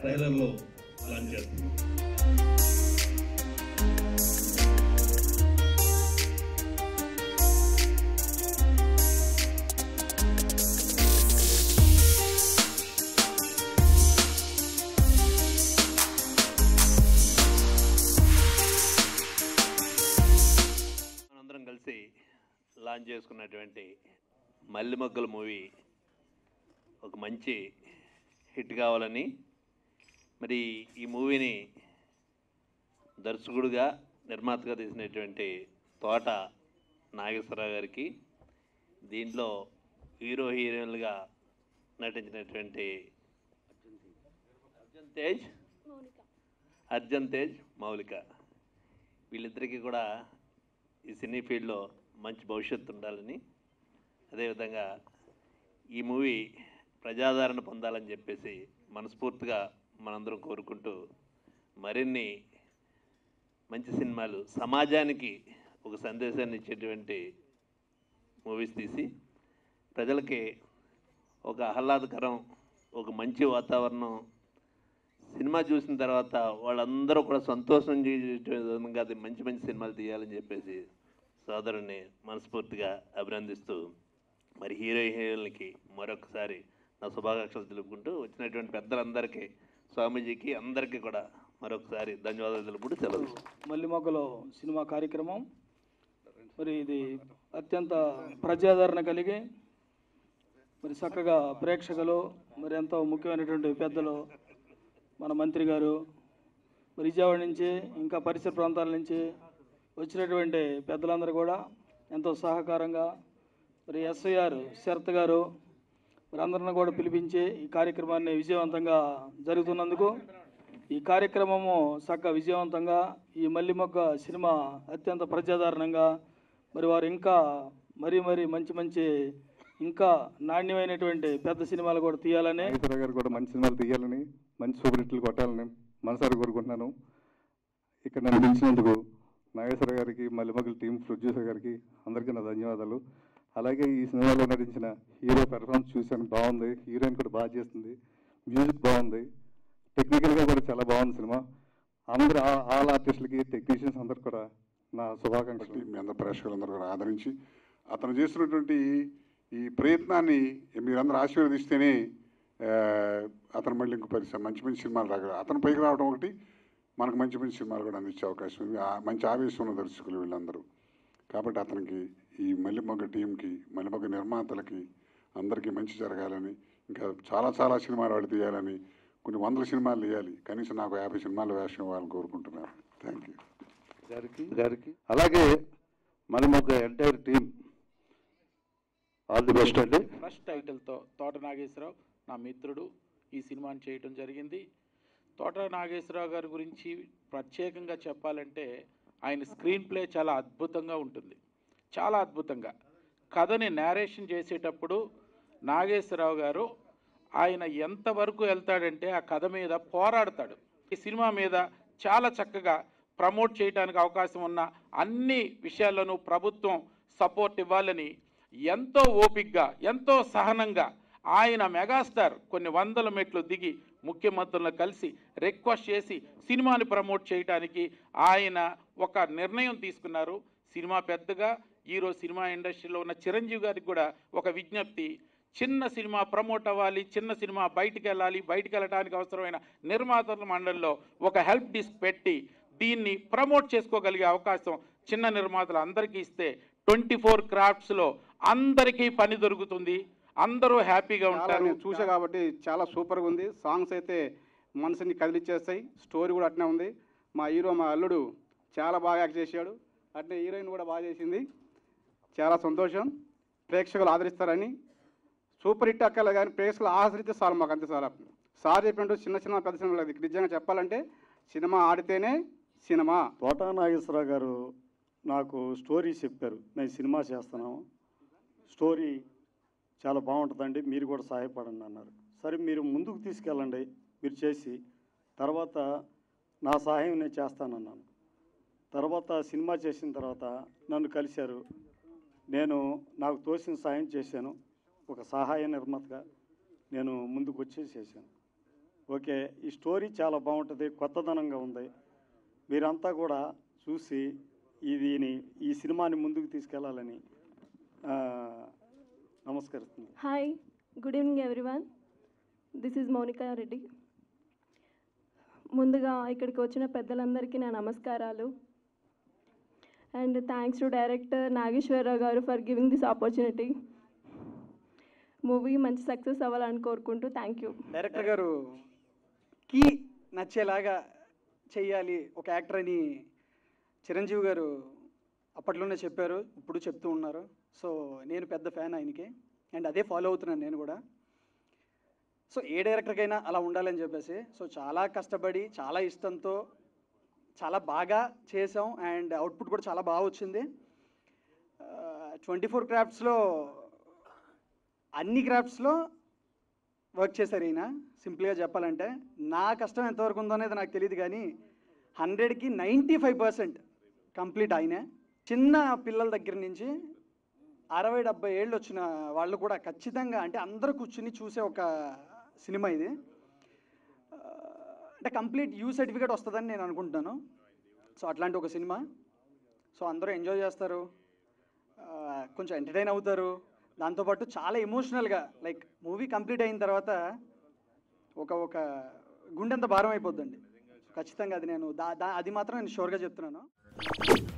ట్రైలర్లో లాంచ్ చేస్తున్నాం మనందరం కలిసి లాంచ్ చేసుకున్నటువంటి మల్లి మొగ్గల మూవీ ఒక మంచి హిట్ కావాలని మరి ఈ మూవీని దర్శకుడుగా నిర్మాతగా తీసినటువంటి తోట నాగేశ్వరరావు గారికి దీంట్లో హీరో హీరోయిన్లుగా నటించినటువంటి అర్జున్ తేజ్ అర్జున్ తేజ్ మౌలిక వీళ్ళిద్దరికీ కూడా ఈ సినీ ఫీల్డ్లో మంచి భవిష్యత్తు ఉండాలని అదేవిధంగా ఈ మూవీ ప్రజాదరణ పొందాలని చెప్పేసి మనస్ఫూర్తిగా మనందరం కోరుకుంటూ మరిన్ని మంచి సినిమాలు సమాజానికి ఒక సందేశాన్ని ఇచ్చేటువంటి మూవీస్ తీసి ప్రజలకి ఒక ఆహ్లాదకరం ఒక మంచి వాతావరణం సినిమా చూసిన తర్వాత వాళ్ళందరూ కూడా సంతోషం చేసే విధంగా అది మంచి మంచి సినిమాలు తీయాలని చెప్పేసి సోదరుని మనస్ఫూర్తిగా అభినందిస్తూ మరి హీరో హీరోయిన్లకి మరొకసారి నా శుభాకాంక్షలు తెలుపుకుంటూ వచ్చినటువంటి పెద్దలందరికీ స్వామీజీకి అందరికీ కూడా మరొకసారి ధన్యవాదాలు తెలుపుకుంటూ సెలవు మల్లిమొగ్గలో సినిమా కార్యక్రమం మరి ఇది అత్యంత ప్రజాదరణ కలిగి మరి చక్కగా ప్రేక్షకులు మరి ఎంతో ముఖ్యమైనటువంటి పెద్దలు మన మంత్రి గారు మరి విజయవాడ నుంచి ఇంకా పరిసర ప్రాంతాల నుంచి వచ్చినటువంటి పెద్దలందరూ కూడా ఎంతో సహకారంగా మరి ఎస్ఐఆర్ శరత్ గారు మరి అందరిని కూడా పిలిపించి ఈ కార్యక్రమాన్ని విజయవంతంగా జరుగుతున్నందుకు ఈ కార్యక్రమము చక్క విజయవంతంగా ఈ మల్లిమొగ్గ సినిమా అత్యంత ప్రజాదరణంగా మరి వారు ఇంకా మరీ మరీ మంచి మంచి ఇంకా నాణ్యమైనటువంటి పెద్ద సినిమాలు కూడా తీయాలని నాగేశ్వరరావు గారు కూడా మంచి సినిమాలు తీయాలని మంచి సూపర్ హిట్లు కొట్టాలని మనసారి కోరుకుంటున్నాను ఇక్కడ నన్ను పిలిచినందుకు నాగేశ్వర గారికి మల్లిమగల్ టీం ప్రొడ్యూసర్ గారికి అందరికీ నా ధన్యవాదాలు అలాగే ఈ సినిమాలో నటించిన హీరో పెర్ఫార్మెన్స్ చూశాను బాగుంది హీరోయిన్ కూడా బాగా చేస్తుంది మ్యూజిక్ బాగుంది టెక్నికల్గా కూడా చాలా బాగుంది సినిమా అందరూ ఆ- ఆల్ ఆర్టిస్టులకి టెక్నీషియన్స్ అందరు కూడా నా శుభాకాంక్షలు మీ అందరు ప్రేక్షకులందరూ కూడా ఆదరించి అతను చేస్తున్నటువంటి ఈ ప్రయత్నాన్ని మీరందరూ ఆశీర్వదిస్తేనే ఆ, అతను మళ్ళీ ఇంకో పరిశ్రమ మంచి మంచి సినిమాలు రాగలరు అతను పైకి రావడం ఒకటి మనకు మంచి మంచి సినిమాలు కూడా అందించే అవకాశం ఉంది ఆ మంచి ఆవేశం ఉన్న దర్శకులు వీళ్ళందరూ కాబట్టి అతనికి ఈ మల్లెమొగ్గ టీంకి మల్లెమొగ్గ నిర్మాతలకి అందరికీ మంచి జరగాలని ఇంకా చాలా చాలా సినిమాలు వాడు తీయాలని కొన్ని వందల సినిమాలు తీయాలి కనీసం నాకు యాభై సినిమాల వేషం ఇవ్వాలని కోరుకుంటున్నాను థ్యాంక్ యూ గారికి గారికి అలాగే మనం ఒక entire team all the best అండి ఫస్ట్ టైటిల్తో తోట నాగేశ్వరరావు నా మిత్రుడు ఈ సినిమాని చేయటం జరిగింది తోట నాగేశ్వరరావు గారి గురించి ప్రత్యేకంగా చెప్పాలంటే ఆయన స్క్రీన్ ప్లే చాలా అద్భుతంగా ఉంటుంది చాలా అద్భుతంగా కథని నేరేషన్ చేసేటప్పుడు నాగేశ్వరరావు గారు ఆయన ఎంతవరకు వెళ్తాడంటే ఆ కథ మీద పోరాడతాడు ఈ సినిమా మీద చాలా చక్కగా ప్రమోట్ చేయడానికి అవకాశం ఉన్న అన్ని విషయాల్లోనూ ప్రభుత్వం సపోర్ట్ ఇవ్వాలని ఎంతో ఓపిగ్గా ఎంతో సహనంగా ఆయన మెగాస్టార్ కొన్ని వందల మెట్లు దిగి ముఖ్యమంత్రులను కలిసి రిక్వెస్ట్ చేసి సినిమాని ప్రమోట్ చేయడానికి ఆయన ఒక నిర్ణయం తీసుకున్నారు సినిమా పెద్దగా ఈరోజు సినిమా ఇండస్ట్రీలో ఉన్న చిరంజీవి గారికి కూడా ఒక విజ్ఞప్తి చిన్న సినిమా ప్రమోట్ అవ్వాలి చిన్న సినిమా బయటికి వెళ్ళాలి బయటికి వెళ్ళడానికి అవసరమైన నిర్మాతల మండలిలో ఒక హెల్ప్ డిస్క్ పెట్టి దీన్ని ప్రమోట్ చేసుకోగలిగే అవకాశం చిన్న నిర్మాతలు అందరికీ ఇస్తే ట్వంటీ ఫోర్ క్రాఫ్ట్స్లో అందరికీ పని దొరుకుతుంది అందరూ హ్యాపీగా చాలా ఉంటారు నేను చూసా కాబట్టి చాలా సూపర్గా ఉంది సాంగ్స్ అయితే మనసుని కదిలిచ్చేస్తాయి స్టోరీ కూడా అట్నే ఉంది మా హీరో మా అల్లుడు చాలా బాగా యాక్ట్ చేశాడు అట్నే హీరోయిన్ కూడా బాగా చేసింది చాలా సంతోషం ప్రేక్షకులు ఆదరిస్తారని సూపర్ హిట్ అక్కర్లే కానీ ప్రేక్షకులు ఆదరిస్తే చాలు మాకు అంతే చాలా సార్ చెప్పినట్టు చిన్న చిన్న పెద్ద సినిమా లేదు నిజంగా చెప్పాలంటే సినిమా ఆడితేనే సినిమా తోటా నాగేశ్వరరావు గారు నాకు స్టోరీ చెప్పారు నేను సినిమా చేస్తున్నాము స్టోరీ చాలా బాగుంటుందండి మీరు కూడా సహాయపడండి అన్నారు సరే మీరు ముందుకు తీసుకెళ్ళండి మీరు చేసి తర్వాత నా సహాయం నేను చేస్తానన్నాను తర్వాత సినిమా చేసిన తర్వాత నన్ను కలిశారు నేను నాకు తోసిన సహాయం చేశాను ఒక సహాయ నిర్మాతగా నేను ముందుకు వచ్చి చేశాను ఓకే ఈ స్టోరీ చాలా బాగుంటుంది కొత్తదనంగా ఉంది మీరంతా కూడా చూసి ఇదిని ఈ సినిమాని ముందుకు తీసుకెళ్లాలని ఆ, నమస్కరిస్తున్నాను hi good evening everyone this is Mounika Reddy ముందుగా ఇక్కడికి వచ్చిన పెద్దలందరికీ నా నమస్కారాలు and thanks to director Nageswara Rao గారు for giving this opportunity movie మంచి సక్సెస్ అవ్వాలని కోరుకుంటూ థ్యాంక్ యూ డైరెక్టర్ గారు కీ నచ్చేలాగా చెయ్యాలి ఒక యాక్టర్ అని చిరంజీవి గారు అప్పట్లోనే చెప్పారు ఇప్పుడు చెప్తూ ఉన్నారు సో నేను పెద్ద ఫ్యాన్ ఆయనకి అండ్ అదే ఫాలో అవుతున్నాను నేను కూడా సో ఏ డైరెక్టర్కైనా అలా ఉండాలని చెప్పేసి సో చాలా కష్టపడి చాలా ఇష్టంతో చాలా బాగా చేసాం అండ్ అవుట్పుట్ కూడా చాలా బాగా వచ్చింది ట్వంటీ ఫోర్ క్రాఫ్ట్స్లో అన్ని క్రాఫ్ట్స్లో వర్క్ చేశారు ఈయన సింపుల్గా చెప్పాలంటే నా కష్టం ఎంతవరకు ఉందో అనేది నాకు తెలియదు కానీ హండ్రెడ్కి నైంటీ ఫైవ్ పర్సెంట్ కంప్లీట్ ఆయనే చిన్న పిల్లల దగ్గర నుంచి అరవై డెబ్బై ఏళ్ళు వచ్చిన వాళ్ళు కూడా ఖచ్చితంగా అంటే అందరూ కూర్చుని చూసే ఒక సినిమా ఇది ఆ, అంటే కంప్లీట్ యూ సర్టిఫికేట్ వస్తుందని నేను అనుకుంటున్నాను సో అట్లాంటి ఒక సినిమా సో అందరూ ఎంజాయ్ చేస్తారు ఆ, కొంచెం ఎంటర్టైన్ అవుతారు దాంతోపాటు చాలా ఎమోషనల్గా లైక్ మూవీ కంప్లీట్ అయిన తర్వాత ఒక ఒక గుండెంత భారం అయిపోద్దండి ఖచ్చితంగా అది నేను దా దా అది మాత్రం నేను షూర్గా చెప్తున్నాను